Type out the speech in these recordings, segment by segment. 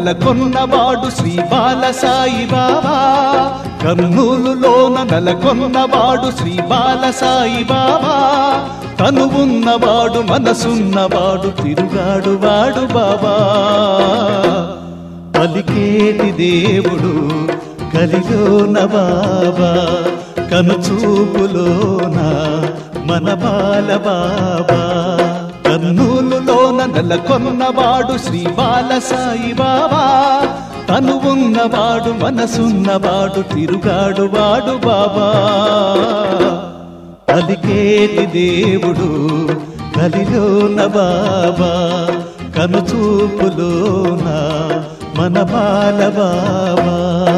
నెలకొన్నవాడు శ్రీ బాల సాయి బాబా కర్నూలులోన నెలకొన్నవాడు శ్రీ బాల సాయి బాబా తను ఉన్నవాడు మనసున్నవాడు తిరుగాడు వాడు బాబా పలికేటి దేవుడు కలిలోన బాబా కనుచూపులోన మన బాల బాబా కర్నూలులోన నెలకొన్నవాడు శ్రీ బాల సాయి బాబా తను ఉన్నవాడు మనసున్నవాడు తిరుగాడు వాడు బాబా పలికేటి దేవుడు కలిలోన బాబా కనుచూపులోన మన బాల బాబా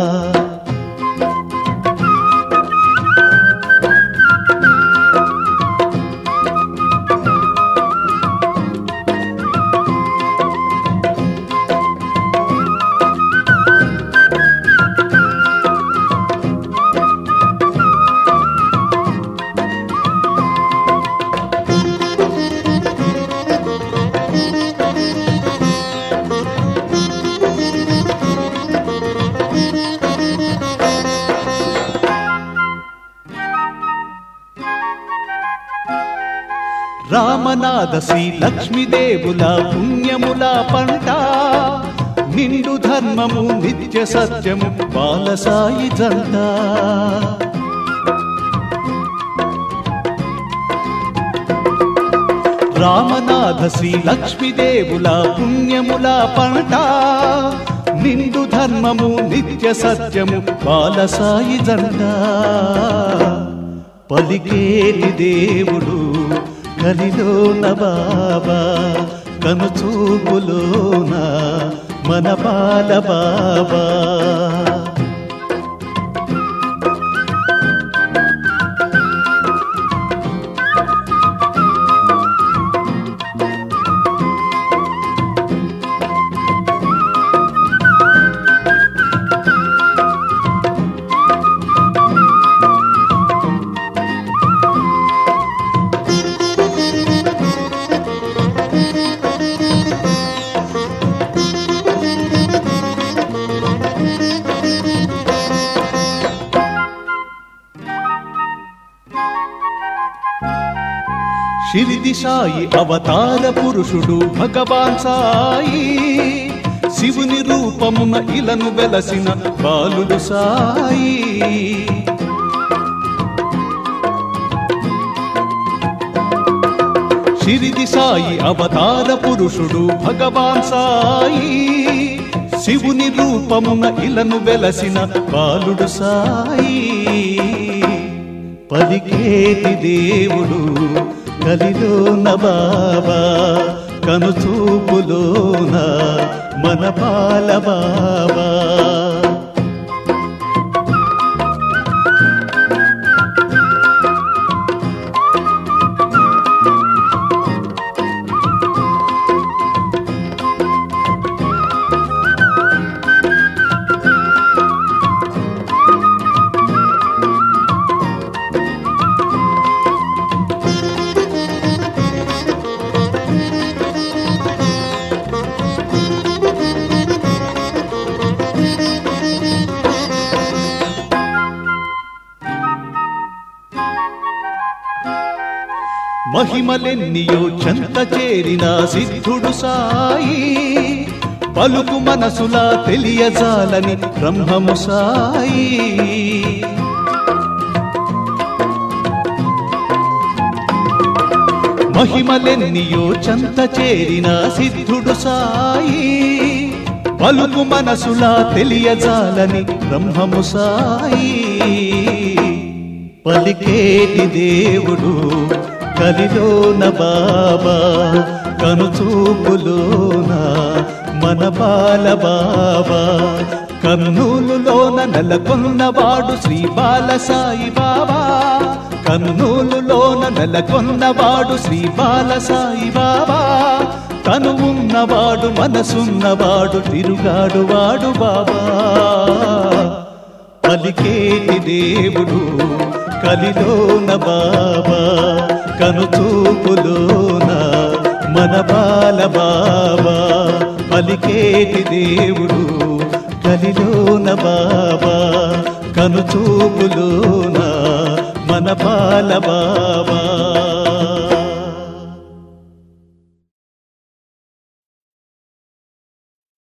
రామనాథ శ్రీ లక్ష్మీదేవుల పుణ్యముల పంట నిండు ధర్మము నిత్య సత్యము బాలసాయి జంట రామనాథ శ్రీ లక్ష్మీదేవుల పుణ్యముల పంట నిండు ధర్మము నిత్య సత్యము బాలసాయి జంట పలికేటి దేవుడు కలిలోన బాబా కనుచూపులోన మన బాల బాబా షిరిది సాయి అవతార పురుషుడు భగవాన్ సాయి శివుని రూపమున ఇలను వెలసిన బాలుడు సాయి షిరిది సాయి అవతార పురుషుడు భగవాన్ సాయి శివుని రూపమున ఇలను వెలసిన బాలుడు సాయి పలికేటి దేవుడు కలిలోన బాబా కనుచూపులోన మన బాల బాబా మహిమలెన్నియో చెంత చేరిన సిద్ధుడు సాయి పలుకు మనసులా తెలియజాలని బ్రహ్మము సాయి మహిమలెన్నియో చెంత చేరిన సిద్ధుడు సాయి పలుకు మనసులా తెలియజాలని బ్రహ్మము సాయి పలికేటి దేవుడు కలిలోన బాబా కనుచూపులోన మన బాల బాబా కర్నూలులోన నెలకొన్నవాడు శ్రీ బాల సాయి బాబా కర్నూలులోన నెలకొన్నవాడు శ్రీ బాల సాయి బాబా తను ఉన్నవాడు మనసున్నవాడు తిరుగాడు వాడు బాబా పలికేటి దేవుడు కలిలోన బాబా కనుచూపులోన మన బాల బాబా పలికేటి దేవుడు కలిలోన బాబా కనుచూపులోన మన బాల బాబా